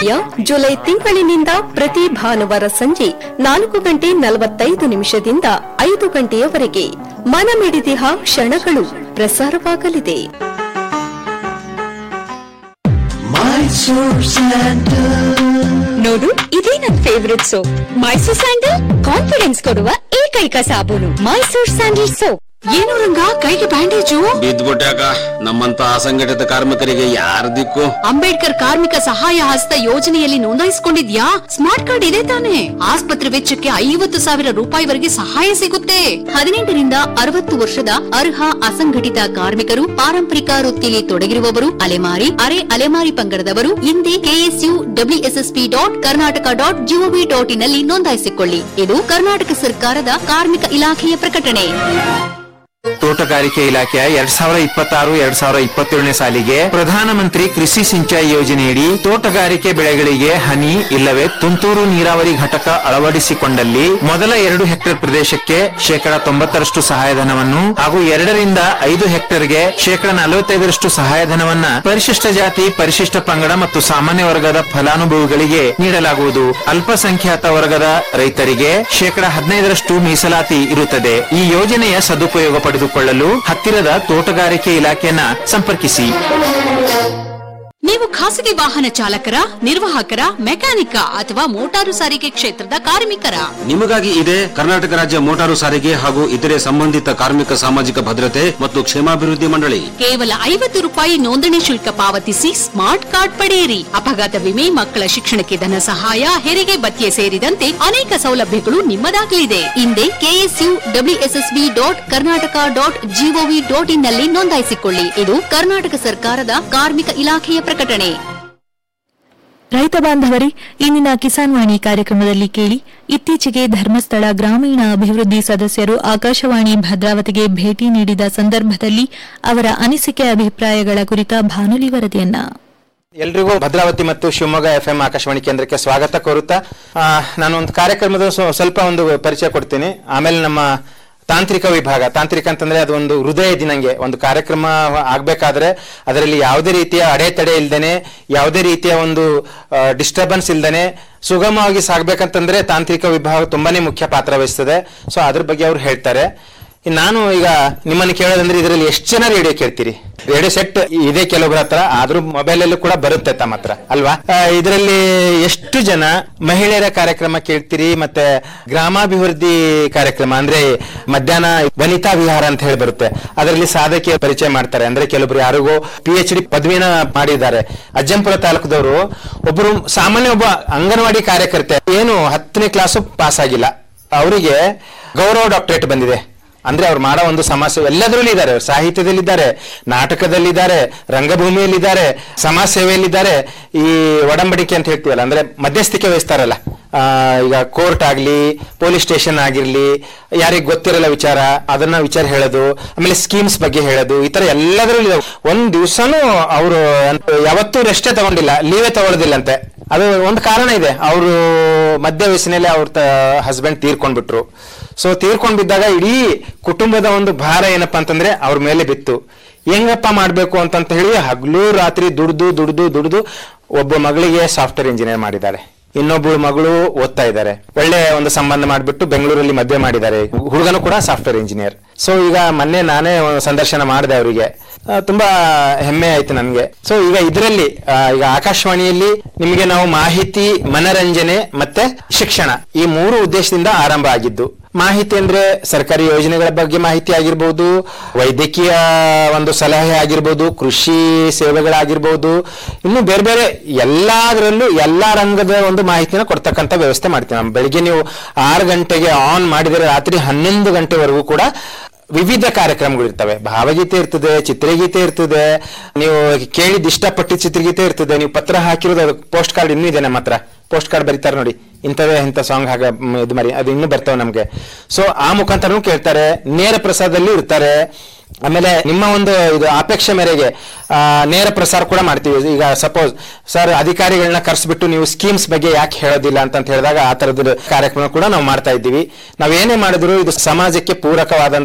ಯ ಜುಲೈ ತಿಂಗಳಿನಿಂದ ಪ್ರತಿ ಭಾನುವಾರ ಸಂಜೆ ನಾಲ್ಕು ಗಂಟೆ ನಲವತ್ತೈದು ನಿಮಿಷದಿಂದ ಐದು ಗಂಟೆಯವರೆಗೆ ಮನಮಿಡಿದಿಹ ಕ್ಷಣಗಳು ಪ್ರಸಾರವಾಗಲಿದೆ ನೋಡು ಇದೇ ನನ್ favourite soap Mysore sandal confidence ಕೊಡುವ ಏಕೈಕ ಸಾಬೂನು ಮೈಸೂರ್ ಸ್ಯಾಂಡಲ್ ಸೋಪ್ ಏನು ರಂಗ ಕೈಗೆ ಬ್ಯಾಂಡೇಜು ಬಿದ್ದ್ಬಿಟ್ಯಾಕ ನಮ್ಮಂತ ಅಸಂಘಟಿತ ಕಾರ್ಮಿಕರಿಗೆ ಯಾರ ದಿಕ್ಕು ಅಂಬೇಡ್ಕರ್ ಕಾರ್ಮಿಕ ಸಹಾಯ ಹಸ್ತ ಯೋಜನೆಯಲ್ಲಿ ನೋಂದಾಯಿಸಿಕೊಂಡಿದ್ಯಾ ಸ್ಮಾರ್ಟ್ ಕಾರ್ಡ್ ಇದೆ ತಾನೆ ಆಸ್ಪತ್ರೆ ವೆಚ್ಚಕ್ಕೆ ಐವತ್ತು ಸಾವಿರ ರೂಪಾಯಿವರೆಗೆ ಸಹಾಯ ಸಿಗುತ್ತೆ ಹದಿನೆಂಟರಿಂದ ಅರವತ್ತು ವರ್ಷದ ಅರ್ಹ ಅಸಂಘಟಿತ ಕಾರ್ಮಿಕರು ಪಾರಂಪರಿಕ ವೃತ್ತಿಯಲ್ಲಿ ತೊಡಗಿರುವವರು ಅಲೆಮಾರಿ ಅರೆ ಅಲೆಮಾರಿ ಪಂಗಡದವರು ಹಿಂದೆ KSU WSSP dot Karnataka dot gov dot in ನಲ್ಲಿ ನೋಂದಾಯಿಸಿಕೊಳ್ಳಿ ಇದು ಕರ್ನಾಟಕ ಸರ್ಕಾರದ ಕಾರ್ಮಿಕ ಇಲಾಖೆಯ ಪ್ರಕಟಣೆ ತೋಟಗಾರಿಕೆ ಇಲಾಖೆಯ ಎರಡ್ ಸಾವಿರ ಇಪ್ಪತ್ತಾರು ಎರಡ್ ಸಾವಿರ ಇಪ್ಪತ್ತೇಳನೇ ಸಾಲಿಗೆ ಪ್ರಧಾನಮಂತ್ರಿ ಕೃಷಿ ಸಿಂಚಾಯಿ ಯೋಜನೆಯಡಿ ತೋಟಗಾರಿಕೆ ಬೆಳೆಗಳಿಗೆ ಹನಿ ಇಲ್ಲವೇ ತುಂತುರು ನೀರಾವರಿ ಘಟಕ ಅಳವಡಿಸಿಕೊಂಡಲ್ಲಿ ಮೊದಲ ಎರಡು ಹೆಕ್ಟೇರ್ ಪ್ರದೇಶಕ್ಕೆ ಶೇಕಡ ತೊಂಬತ್ತರಷ್ಟು ಸಹಾಯಧನವನ್ನು ಹಾಗೂ ಎರಡರಿಂದ ಐದು ಹೆಕ್ಟೇರ್ಗೆ ಶೇಕಡ ನಲವತ್ತೈದರಷ್ಟು ಸಹಾಯಧನವನ್ನ ಪರಿಶಿಷ್ಟ ಜಾತಿ ಪರಿಶಿಷ್ಟ ಪಂಗಡ ಮತ್ತು ಸಾಮಾನ್ಯ ವರ್ಗದ ಫಲಾನುಭವಿಗಳಿಗೆ ನೀಡಲಾಗುವುದು ಅಲ್ಪಸಂಖ್ಯಾತ ವರ್ಗದ ರೈತರಿಗೆ ಶೇಕಡ ಹದಿನೈದರಷ್ಟು ಮೀಸಲಾತಿ ಇರುತ್ತದೆ ಈ ಯೋಜನೆಯ ಸದುಪಯೋಗ ಪಡೆದುಕೊಳ್ಳಲು ಹತ್ತಿರದ ತೋಟಗಾರಿಕೆ ಇಲಾಖೆಯನ್ನ ಸಂಪರ್ಕಿಸಿ ನೀವು ಖಾಸಗಿ ವಾಹನ ಚಾಲಕರ ನಿರ್ವಾಹಕರ ಮೆಕ್ಯಾನಿಕ ಅಥವಾ ಮೋಟಾರು ಸಾರಿಗೆ ಕ್ಷೇತ್ರದ ಕಾರ್ಮಿಕರ ನಿಮಗಾಗಿ ಇದೆ ಕರ್ನಾಟಕ ರಾಜ್ಯ ಮೋಟಾರು ಸಾರಿಗೆ ಹಾಗೂ ಇತರೆ ಸಂಬಂಧಿತ ಕಾರ್ಮಿಕ ಸಾಮಾಜಿಕ ಭದ್ರತೆ ಮತ್ತು ಕ್ಷೇಮಾಭಿವೃದ್ಧಿ ಮಂಡಳಿ ಕೇವಲ ಐವತ್ತು ರೂಪಾಯಿ ನೋಂದಣಿ ಶುಲ್ಕ ಪಾವತಿಸಿ ಸ್ಮಾರ್ಟ್ ಕಾರ್ಡ್ ಪಡೆಯಿರಿ ಅಪಘಾತ ವಿಮೆ ಮಕ್ಕಳ ಶಿಕ್ಷಣಕ್ಕೆ ಧನ ಸಹಾಯ ಹೆರಿಗೆ ಭತ್ಯೆ ಸೇರಿದಂತೆ ಅನೇಕ ಸೌಲಭ್ಯಗಳು ನಿಮ್ಮದಾಗಲಿದೆ ಹಿಂದೆ KSU WSSB dot Karnataka dot gov dot in ನಲ್ಲಿ ನೋಂದಾಯಿಸಿಕೊಳ್ಳಿ ಇದು ಕರ್ನಾಟಕ ಸರ್ಕಾರದ ಕಾರ್ಮಿಕ ಇಲಾಖೆಯ ಪ್ರಕಟಣೆ ರೈತ ಬಾಂಧವರೇ ಇಂದಿನ ಕಿಸಾನ್ ವಾಣಿ ಕಾರ್ಯಕ್ರಮದಲ್ಲಿ ಕೇಳಿ ಇತ್ತೀಚೆಗೆ ಧರ್ಮಸ್ಥಳ ಗ್ರಾಮೀಣ ಅಭಿವೃದ್ಧಿ ಸದಸ್ಯರು ಆಕಾಶವಾಣಿ ಭದ್ರಾವತಿಗೆ ಭೇಟಿ ನೀಡಿದ ಸಂದರ್ಭದಲ್ಲಿ ಅವರ ಅನಿಸಿಕೆ ಅಭಿಪ್ರಾಯಗಳ ಕುರಿತ ಬಾನುಲಿ ವರದಿಯನ್ನ ಎಲ್ರಿಗೂ ಭದ್ರಾವತಿ ಮತ್ತು ಶಿವಮೊಗ್ಗ ಎಫ್ ಎಂ ಆಕಾಶವಾಣಿ ಕೇಂದ್ರಕ್ಕೆ ಸ್ವಾಗತ ಕೋರುತ್ತಾ ಆ, ನಾನು ಒಂದು ಕಾರ್ಯಕ್ರಮದ ಸ್ವ- ಸ್ವಲ್ಪ ಒಂದು ಪರಿಚಯ ಕೊಡ್ತೀನಿ ಆಮೇಲೆ ನಮ್ಮ ತಾಂತ್ರಿಕ ವಿಭಾಗ ತಾಂತ್ರಿಕ ಅಂತಂದ್ರೆ ಅದು ಒಂದು ಹೃದಯ ದಿನಂಗೆ ಒಂದು ಕಾರ್ಯಕ್ರಮ ಆಗ್ಬೇಕಾದ್ರೆ ಅದರಲ್ಲಿ ಯಾವುದೇ ರೀತಿಯ ಅಡೆತಡೆ ಇಲ್ದೇನೆ ಯಾವುದೇ ರೀತಿಯ ಒಂದು ಡಿಸ್ಟರ್ಬೆನ್ಸ್ ಇಲ್ದೇನೆ ಸುಗಮವಾಗಿ ಸಾಗ್ಬೇಕಂತಂದ್ರೆ ತಾಂತ್ರಿಕ ವಿಭಾಗ ತುಂಬಾನೇ ಮುಖ್ಯ ಪಾತ್ರ ವಹಿಸ್ತದೆ ಸೊ ಅದ್ರ ಬಗ್ಗೆ ಅವ್ರು ಹೇಳ್ತಾರೆ ಇನ್ನು ನಾನು ಈಗ ನಿಮ್ಮನ್ನು ಕೇಳೋದಂದ್ರೆ ಇದರಲ್ಲಿ ಎಷ್ಟು ಜನ ರೇಡಿಯೋ ಕೇಳ್ತೀರಿ ರೇಡಿಯೋ ಸೆಟ್ ಇದೆ ಕೆಲವೊಬ್ಬರ ಹತ್ರ ಆದ್ರೂ ಮೊಬೈಲ್ ಅಲ್ಲೂ ಕೂಡ ಬರುತ್ತೆ ತಮ್ಮ ಹತ್ರ ಅಲ್ವಾ ಇದರಲ್ಲಿ ಎಷ್ಟು ಜನ ಮಹಿಳೆಯರ ಕಾರ್ಯಕ್ರಮ ಕೇಳ್ತೀರಿ ಮತ್ತೆ ಗ್ರಾಮಾಭಿವೃದ್ಧಿ ಕಾರ್ಯಕ್ರಮ ಅಂದ್ರೆ ಮಧ್ಯಾಹ್ನ ವನಿತಾ ವಿಹಾರ ಅಂತ ಹೇಳಿ ಬರುತ್ತೆ ಅದರಲ್ಲಿ ಸಾಧಕೀಯ ಪರಿಚಯ ಮಾಡ್ತಾರೆ ಅಂದ್ರೆ ಕೆಲವೊಬ್ರು ಯಾರಿಗೋ ಪಿ ಎಚ್ ಡಿ ಪದವಿನ ಮಾಡಿದ್ದಾರೆ ಅಜ್ಜಂಪುರ ತಾಲೂಕದವರು ಒಬ್ಬರು ಸಾಮಾನ್ಯ ಒಬ್ಬ ಅಂಗನವಾಡಿ ಕಾರ್ಯಕರ್ತೆ ಏನು ಹತ್ತನೇ ಕ್ಲಾಸು ಪಾಸ್ ಆಗಿಲ್ಲ ಅವರಿಗೆ ಗೌರವ ಡಾಕ್ಟರೇಟ್ ಬಂದಿದೆ ಅಂದ್ರೆ ಅವ್ರು ಮಾಡೋ ಒಂದು ಸಮಾಜ ಸೇವೆ ಎಲ್ಲದರಲ್ಲೂ ಇದ್ದಾರೆ ಅವ್ರು ಸಾಹಿತ್ಯದಲ್ಲಿದ್ದಾರೆ ನಾಟಕದಲ್ಲಿದ್ದಾರೆ ರಂಗಭೂಮಿಯಲ್ಲಿದ್ದಾರೆ ಸಮಾಜ ಸೇವೆಯಲ್ಲಿದ್ದಾರೆ ಈ ಒಡಂಬಡಿಕೆ ಅಂತ ಹೇಳ್ತೀವಲ್ಲ ಅಂದ್ರೆ ಮಧ್ಯಸ್ಥಿಕೆ ವಹಿಸ್ತಾರಲ್ಲ ಆ, ಈಗ ಕೋರ್ಟ್ ಆಗ್ಲಿ ಪೊಲೀಸ್ ಸ್ಟೇಷನ್ ಆಗಿರ್ಲಿ ಯಾರಿಗೆ ಗೊತ್ತಿರಲ್ಲ ವಿಚಾರ ಅದನ್ನ ವಿಚಾರ ಹೇಳೋದು ಆಮೇಲೆ ಸ್ಕೀಮ್ಸ್ ಬಗ್ಗೆ ಹೇಳೋದು ಈ ತರ ಎಲ್ಲದರಲ್ಲೂ ಇದಾವೆ. ಒಂದ್ ದಿವ್ಸನೂ ಅವರು ಯಾವತ್ತೂ ರೆಸ್ಟೇ ತಗೊಂಡಿಲ್ಲ ಲೀವೇ ತಗೊಳ್ಳೋದಿಲ್ಲಂತೆ ಅದು ಒಂದು ಕಾರಣ ಇದೆ ಅವರು ಮಧ್ಯ ವಯಸ್ಸಿನಲ್ಲಿ ಅವ್ರ ಹಸ್ಬೆಂಡ್ ತೀರ್ಕೊಂಡ್ಬಿಟ್ರು ಸೊ ತೀರ್ಕೊಂಡ್ ಬಿದ್ದಾಗ ಇಡೀ ಕುಟುಂಬದ ಒಂದು ಭಾರ ಏನಪ್ಪಾ ಅಂತಂದ್ರೆ ಅವ್ರ ಮೇಲೆ ಬಿತ್ತು ಹೆಂಗಪ್ಪ ಮಾಡ್ಬೇಕು ಅಂತಂತ ಹೇಳಿ ಹಗಲು ರಾತ್ರಿ ದುಡ್ದು ದುಡ್ದು ದುಡ್ದು ಒಬ್ಬ ಮಗಳಿಗೆ ಸಾಫ್ಟ್ವೇರ್ ಇಂಜಿನಿಯರ್ ಮಾಡಿದ್ದಾರೆ ಇನ್ನೊಬ್ಬಳು ಮಗಳು ಓದ್ತಾ ಇದ್ದಾರೆ ಒಳ್ಳೆ ಒಂದು ಸಂಬಂಧ ಮಾಡ್ಬಿಟ್ಟು ಬೆಂಗಳೂರಲ್ಲಿ ಮದುವೆ ಮಾಡಿದ್ದಾರೆ ಹುಡುಗನು ಕೂಡ ಸಾಫ್ಟ್ವೇರ್ ಇಂಜಿನಿಯರ್ ಸೊ ಈಗ ಮೊನ್ನೆ ನಾನೇ ಒಂದು ಸಂದರ್ಶನ ಮಾಡಿದೆ ಅವರಿಗೆ ತುಂಬಾ ಹೆಮ್ಮೆ ಆಯ್ತು ನನಗೆ ಸೊ ಈಗ ಇದರಲ್ಲಿ ಈಗ ಆಕಾಶವಾಣಿಯಲ್ಲಿ ನಿಮಗೆ ನಾವು ಮಾಹಿತಿ ಮನರಂಜನೆ ಮತ್ತೆ ಶಿಕ್ಷಣ ಈ ಮೂರು ಉದ್ದೇಶದಿಂದ ಆರಂಭ ಆಗಿದ್ದು ಮಾಹಿತಿ ಅಂದ್ರೆ ಸರ್ಕಾರಿ ಯೋಜನೆಗಳ ಬಗ್ಗೆ ಮಾಹಿತಿ ಆಗಿರ್ಬೋದು ವೈದ್ಯಕೀಯ ಒಂದು ಸಲಹೆ ಆಗಿರ್ಬೋದು ಕೃಷಿ ಸೇವೆಗಳಾಗಿರ್ಬೋದು ಇನ್ನು ಬೇರೆ ಬೇರೆ ಎಲ್ಲದರಲ್ಲೂ ಎಲ್ಲಾ ರಂಗದ ಒಂದು ಮಾಹಿತಿನ ಕೊಡ್ತಕ್ಕಂಥ ವ್ಯವಸ್ಥೆ ಮಾಡ್ತೀವಿ ನಾವು ಬೆಳಿಗ್ಗೆ ನೀವು ಆರು ಗಂಟೆಗೆ ಆನ್ ಮಾಡಿದರೆ ರಾತ್ರಿ ಹನ್ನೊಂದು ಗಂಟೆವರೆಗೂ ಕೂಡ ವಿವಿಧ ಕಾರ್ಯಕ್ರಮಗಳು ಇರ್ತವೆ ಭಾವಗೀತೆ ಇರ್ತದೆ ಚಿತ್ರಗೀತೆ ಇರ್ತದೆ ನೀವು ಕೇಳಿದ ಇಷ್ಟಪಟ್ಟಿದ ಚಿತ್ರಗೀತೆ ಇರ್ತದೆ ನೀವು ಪತ್ರ ಹಾಕಿರೋದು ಅದು ಪೋಸ್ಟ್ ಕಾರ್ಡ್ ಇನ್ನೂ ಇದೆ ನಮ್ಮ ಹತ್ರ ಪೋಸ್ಟ್ ಕಾರ್ಡ್ ಬರೀತಾರೆ ನೋಡಿ ಇಂಥವೇ ಇಂಥ ಸಾಂಗ್ ಹಾಗ ಮ್, ಇದು ಮರಿ ಅದು ಇನ್ನೂ ಬರ್ತಾವೆ ನಮಗೆ ಸೊ ಆ ಮುಖಾಂತರನೂ ಕೇಳ್ತಾರೆ ನೇರ ಪ್ರಸಾರದಲ್ಲಿ ಇರ್ತಾರೆ ಆಮೇಲೆ ನಿಮ್ಮ ಒಂದು ಇದು ಅಪೇಕ್ಷೆ ಮೇರೆಗೆ ಆ, ನೇರ ಪ್ರಸಾರ ಕೂಡ ಮಾಡ್ತೀವಿ ಈಗ ಸಪೋಸ್ ಸರ್ ಅಧಿಕಾರಿಗಳನ್ನ ಕರೆಸ್ಬಿಟ್ಟು ನೀವು ಸ್ಕೀಮ್ಸ್ ಬಗ್ಗೆ ಯಾಕೆ ಹೇಳೋದಿಲ್ಲ ಅಂತ ಹೇಳಿದಾಗ ಆ ತರದ ಕಾರ್ಯಕ್ರಮ ಕೂಡ ನಾವು ಮಾಡ್ತಾ ಇದ್ದೀವಿ ನಾವೇನೇ ಮಾಡಿದ್ರು ಇದು ಸಮಾಜಕ್ಕೆ ಪೂರಕವಾದಂತ